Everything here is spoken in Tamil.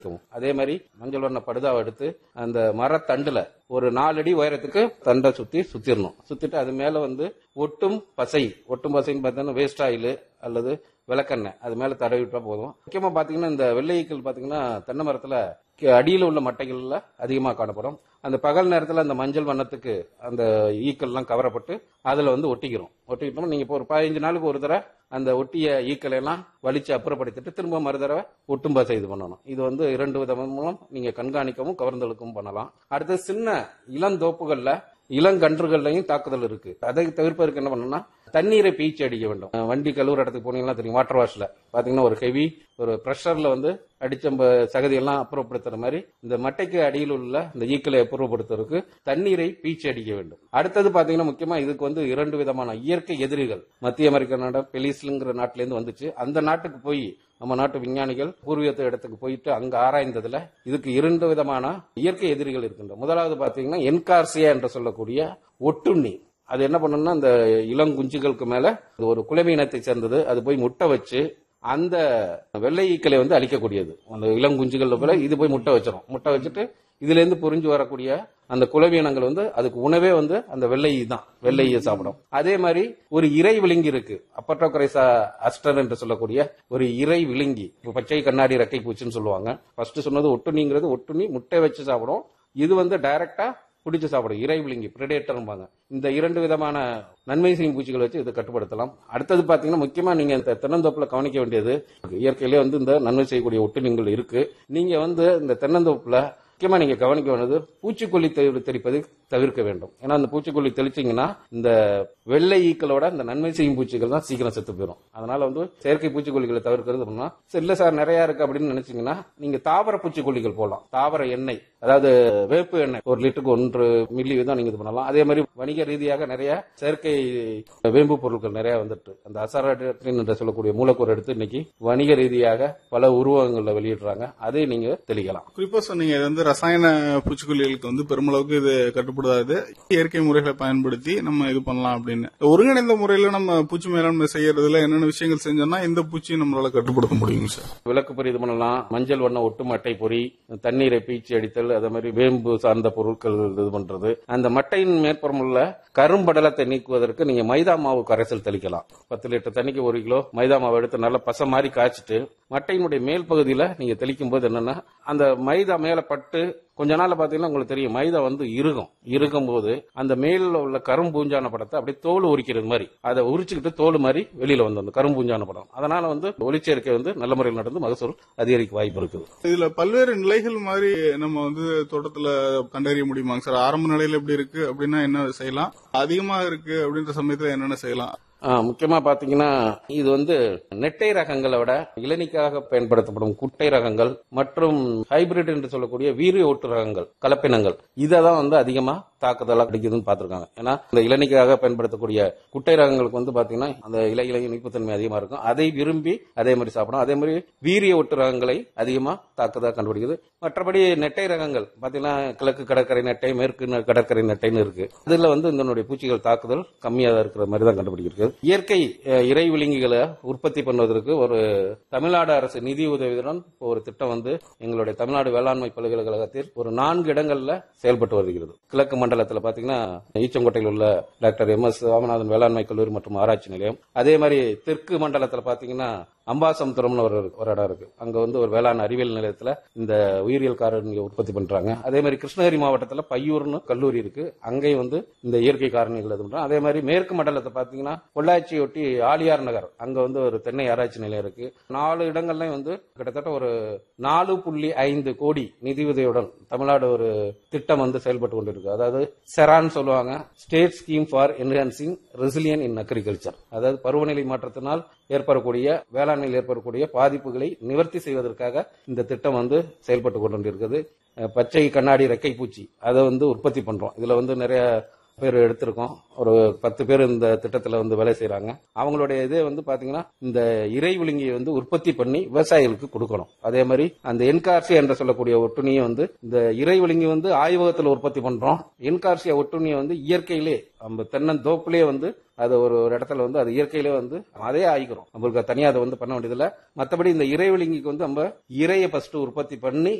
இருக்கும். அதே மாதிரி மஞ்சள் வண்ண படுதாவை எடுத்து அந்த மரத்தண்டுல ஒரு நாலடி உயரத்துக்கு தண்டை சுத்தி சுத்திரணும் சுத்திட்டு அது மேல வந்து ஒட்டும் பசை ஒட்டும் பசைன்னு பார்த்தீங்கன்னா வேஸ்ட் ஆயில் அல்லது விளக்கெண்ணெய் அது மேல தடவி விட்டா போதும் முக்கியமா பாத்தீங்கன்னா இந்த வெள்ளை ஈக்கள் பாத்தீங்கன்னா தென்னை மரத்துல கீ- அடியில உள்ள மட்டைகள்ல அதிகமா காணப்படும் அந்த பகல் நேரத்துல அந்த மஞ்சள் வண்ணத்துக்கு அந்த ஈக்கள்லாம் கவரப்பட்டு அதுல வந்து ஒட்டிக்கிறோம் ஒட்டிக்கிட்டோம் நீங்க இப்போ ஒரு பதினஞ்சு நாளுக்கு ஒரு தடவை அந்த ஒட்டிய ஈக்களை எல்லாம் வலிச்சு அப்புறப்படுத்திட்டு திரும்ப மறு தடவை ஒட்டும் பசை இது பண்ணணும் இது வந்து இரண்டு விதம் மூலம் நீங்க கண்காணிக்கவும் கவர்ந்தெழுக்கவும் பண்ணலாம் அடுத்து சின்ன இளந்தோப்புகள்ல இளங்கன்றுகள்லையும் தாக்குதல் இருக்கு அதை தவிர்ப்பதற்கு என்ன பண்ணணும்னா தண்ணீரை பீச்சி அடிக்க வேண்டும் அஹ் வண்டி கழுவுற இடத்துக்கு போனீங்கன்னா தெரியும் வாட்டர் வாஷ்ல பாத்தீங்கன்னா ஒரு ஹெவி ஒரு ப்ரெஷர்ல வந்து அடிச்ச ப- சகதியெல்லாம் அப்புறப்படுத்துற மாதிரி இந்த மட்டைக்கு அடியில் உள்ள இந்த ஈக்களை அப்புறப்படுத்துறதுக்கு தண்ணீரை பீச்சி அடிக்க வேண்டும் அடுத்தது பாத்தீங்கன்னா முக்கியமா இதுக்கு வந்து இரண்டு விதமான இயற்கை எதிரிகள் மத்திய அமெரிக்க நாடு பெலிஸ்லுங்கிற நாட்டுல இருந்து வந்துச்சு அந்த நாட்டுக்கு போய் நம்ம நாட்டு விஞ்ஞானிகள் பூர்வீகத்து இடத்துக்கு போயிட்டு அங்க ஆராய்ந்ததுல இதுக்கு இரண்டு விதமான இயற்கை எதிரிகள் இருக்கின்றன முதலாவது பாத்தீங்கன்னா என்கார்சியா என்று சொல்லக்கூடிய ஒட்டுண்ணி அது என்ன பண்ணும்னா இந்த இளங்குஞ்சுகளுக்கு மேல அது ஒரு குளவி இனத்தை சேர்ந்தது அது போய் முட்டை வச்சு அந்த வெள்ளை ஈக்களை வந்து அழிக்கக்கூடியது அந்த இளங்குஞ்சுகள் போல இது போய் முட்டை வச்சிரும் முட்டை வச்சுட்டு இதுல இருந்து புரிஞ்சு வரக்கூடிய அந்த குளவி இனங்கள் வந்து அதுக்கு உணவே வந்து அந்த வெள்ளை ஈ தான் வெள்ளை ஈயை சாப்பிடும் அதே மாதிரி ஒரு இறை விழுங்கி இருக்கு அப்பட்டோகரைசா அஸ்டர் என்று சொல்லக்கூடிய ஒரு இறை விழுங்கி இப்ப பச்சை கண்ணாடி ரெக்கை பூச்சின்னு சொல்லுவாங்க ஃபர்ஸ்ட் சொன்னது ஒட்டுண்ணிங்கிறது ஒட்டுண்ணி முட்டை வச்சு சாப்பிடும் இது வந்து டைரக்டா பிடிச்சு சாப்பிடும் இறை விழுங்கி பிரெடேட்டர்ம்பாங்க இந்த இரண்டு விதமான நன்மை செய்யும் பூச்சிகளை வச்சு இதை கட்டுப்படுத்தலாம் அடுத்தது பாத்தீங்கன்னா முக்கியமா நீங்க இந்த தென்னந்தோப்புல கவனிக்க வேண்டியது இயற்கையிலே வந்து இந்த நன்மை செய்யக்கூடிய ஒட்டுண்ணிகள் இருக்கு நீங்க வந்து இந்த தென்னந்தோப்புல முக்கியமா நீங்க கவனிக்க வேண்டியது பூச்சிக்கொல்லி தெளி- தெளிப்பதை தவிர்க்க வேண்டும் ஏன்னா அந்த பூச்சிக்கொல்லி தெளிச்சீங்கன்னா இந்த வெள்ளை ஈக்களோட இந்த நன்மை செய்யும் பூச்சிகள் தான் சீக்கிரம் செத்து போயிடும் அதனால வந்து செயற்கை பூச்சிக்கொல்லிகளை தவிர்க்கிறது அப்படின்னா சரி இல்ல சார் நிறைய இருக்கு அப்படின்னு நினைச்சீங்கன்னா நீங்க தாவர பூச்சிக்கொல்லிகள் போடலாம் தாவர எண்ணெய் அதாவது வேப்பு எண்ணெய் ஒரு லிட்டருக்கு ஒன்று மில்லி வீதம் நீங்க இது பண்ணலாம் அதே மாதிரி வணிக ரீதியாக நிறைய செயற்கை வேம்பு பொருட்கள் நிறைய வந்துட்டு அந்த அசாரட்ரின் என்று சொல்லக்கூடிய மூலக்கூறு எடுத்து இன்னைக்கு வணிக ரீதியாக பல உருவகங்கள்ல வெளியிடுறாங்க அதை நீங்க தெளிக்கலாம் குறிப்பா சொன்னீங்க இது வந்து ரசாயன பூச்சிக்கொல்லிகளுக்கு வந்து பெருமளவுக்கு இது கட்டுப்படாது இயற்கை முறைகளை பயன்படுத்தி நம்ம இது பண்ணலாம் அப்படின்னு ஒருங்கிணைந்த முறையில நம்ம பூச்சி மேலாண்மை செய்யறதுல என்னென்ன விஷயங்கள் செஞ்சோம்னா இந்த பூச்சியை நம்மளால கட்டுப்படுத்த முடியும் சார் விளக்கு பொறி இது பண்ணலாம் மஞ்சள் வண்ண ஒட்டு மட்டை பொறி தண்ணீரை பீச்சி அடித்தல் அதே மாதிரி வேம்பு சார்ந்த பொருட்கள் இது பண்றது அந்த மட்டையின் மேற்புறம் உள்ள கரும்படலத்தை நீக்குவதற்கு நீங்க மைதா மாவு கரைசல் தெளிக்கலாம் பத்து லிட்டர் தண்ணிக்கு ஒரு கிலோ மைதா மாவு எடுத்து நல்லா பசை மாதிரி காய்ச்சிட்டு மட்டையினுடைய மேல் பகுதியில நீங்க தெளிக்கும் போது என்னன்னா அந்த மைதா மேல பட்டு கொஞ்ச நாள்ல பாத்தீங்கன்னா உங்களுக்கு தெரியும் மைதா வந்து இறுகும் இறுகும் போது அந்த மேல உள்ள கரும்பூஞ்சான படத்தை அப்படியே தோல் உரிக்கிறது மாதிரி அதை உரிச்சுக்கிட்டு தோல் மாதிரி வெளியில வந்து அந்த கரும்பூஞ்சான படம் அதனால வந்து ஒளிச்சேர்க்கை வந்து நல்ல முறையில் நடந்து மகசூல் அதிகரிக்க வாய்ப்பு இருக்குது இதுல பல்வேறு நிலைகள் மாதிரி நம்ம வந்து தோட்டத்துல கண்டறிய முடியுமாங்க சார் ஆரம்ப நிலையில எப்படி இருக்கு அப்படின்னா என்ன செய்யலாம் அதிகமா இருக்கு அப்படின்ற சமயத்துல என்னென்ன செய்யலாம் ஆ, முக்கியமா பாத்தீங்கன்னா இது வந்து நெட்டை ரகங்களை விட இளநிக்காக பயன்படுத்தப்படும் குட்டை ரகங்கள் மற்றும் ஹைபிரிட் என்று சொல்லக்கூடிய வீரிய ஒட்டு ரகங்கள் கலப்பினங்கள் இதை தான் வந்து அதிகமா தாக்குதலா கிடைக்குதுன்னு பார்த்திருக்காங்க ஏன்னா இந்த இளநிக்காக பயன்படுத்தக்கூடிய குட்டை ரகங்களுக்கு வந்து பாத்தீங்கன்னா அந்த இலை இலை இனிப்புத்தன்மை அதிகமா இருக்கும் அதை விரும்பி அதே மாதிரி சாப்பிடும் அதே மாதிரி வீரிய ஒட்டு ரகங்களை அதிகமா தாக்குதலா கண்டுபிடிக்குது மற்றபடி நெட்டை ரகங்கள் பாத்தீங்கன்னா கிழக்கு கடற்கரை நெட்டை மேற்கு ந- கடற்கரை நெட்டைன்னு இருக்கு அதுல வந்து இதனுடைய பூச்சிகள் தாக்குதல் கம்மியா இருக்கிற மாதிரி தான் கண்டுபிடிக்கிறது இயற்கை அஹ், இறை விலங்குகளை உற்பத்தி பண்ணுவதற்கு ஒரு தமிழ்நாடு அரசு நிதி உதவியுடன் ஒரு திட்டம் வந்து எங்களுடைய தமிழ்நாடு வேளாண்மை பல்கலைக்கழகத்தில் ஒரு நான்கு இடங்கள்ல செயல்பட்டு வருகிறது கிழக்கு மண்டலத்தில் பாத்தீங்கன்னா ஈச்சங்கோட்டையில் உள்ள டாக்டர் எம் எஸ் ராமநாதன் வேளாண்மை கல்லூரி மற்றும் ஆராய்ச்சி நிலையம் அதே மாதிரி தெற்கு மண்டலத்தில் பாத்தீங்கன்னா அம்பாசமுத்திரம்னு ஒரு ஒரு இடம் இருக்கு அங்க வந்து ஒரு வேளாண் அறிவியல் நிலையத்துல இந்த உயிரியல் காரணி உற்பத்தி பண்றாங்க அதே மாதிரி கிருஷ்ணகிரி மாவட்டத்துல பையூர்னு கல்லூரி இருக்கு அங்கேயும் வந்து இந்த இயற்கை காரணிகள் இது பண்றாங்க அதே மாதிரி மேற்கு மண்டலத்தை பாத்தீங்கன்னா பொள்ளாச்சியொட்டி ஆலியார் நகர் அங்க வந்து ஒரு தென்னை ஆராய்ச்சி நிலையம் இருக்கு நாலு இடங்கள்லயும் வந்து கிட்டத்தட்ட ஒரு நாலு புள்ளி ஐந்து கோடி நிதியுதவியுடன் தமிழ்நாடு ஒரு திட்டம் வந்து செயல்பட்டு கொண்டிருக்கு அதாவது செரான் சொல்லுவாங்க state scheme for enhancing resilience in agriculture அதாவது பருவநிலை மாற்றத்தினால் ஏற்படக்கூடிய வேளாண்மையில் ஏற்படக்கூடிய பாதிப்புகளை நிவர்த்தி செய்வதற்காக இந்த திட்டம் வந்து செயல்பட்டு கொண்டிருக்கிறது அஹ் பச்சை கண்ணாடி ரெக்கை பூச்சி அதை வந்து உற்பத்தி பண்றோம் இதுல வந்து நிறைய பேர் எடுத்திருக்கோம் ஒரு பத்து பேர் இந்த திட்டத்துல வந்து வேலை செய்யறாங்க அவங்களுடைய இதே வந்து பாத்தீங்கன்னா இந்த இறை விழுங்கியை வந்து உற்பத்தி பண்ணி விவசாயிகளுக்கு கொடுக்கணும் அதே மாதிரி அந்த என்கார்சி என்று சொல்லக்கூடிய ஒட்டுணியை வந்து இந்த இறை விழுங்கி வந்து ஆய்வகத்தில் உற்பத்தி பண்றோம் என்கார்சியா ஒட்டுணியை வந்து இயற்கையிலே நம்ம தென்னந்தோப்புலயே வந்து அது ஒரு ஒரு இடத்துல வந்து அது இயற்கையிலே வந்து அதே ஆகிக்கிறோம் நம்மளுக்கு தனியா அதை வந்து பண்ண வேண்டியதில்லை மற்றபடி இந்த இறை விழுங்கிக்கு வந்து நம்ம இறையை ஃபர்ஸ்ட் உற்பத்தி பண்ணி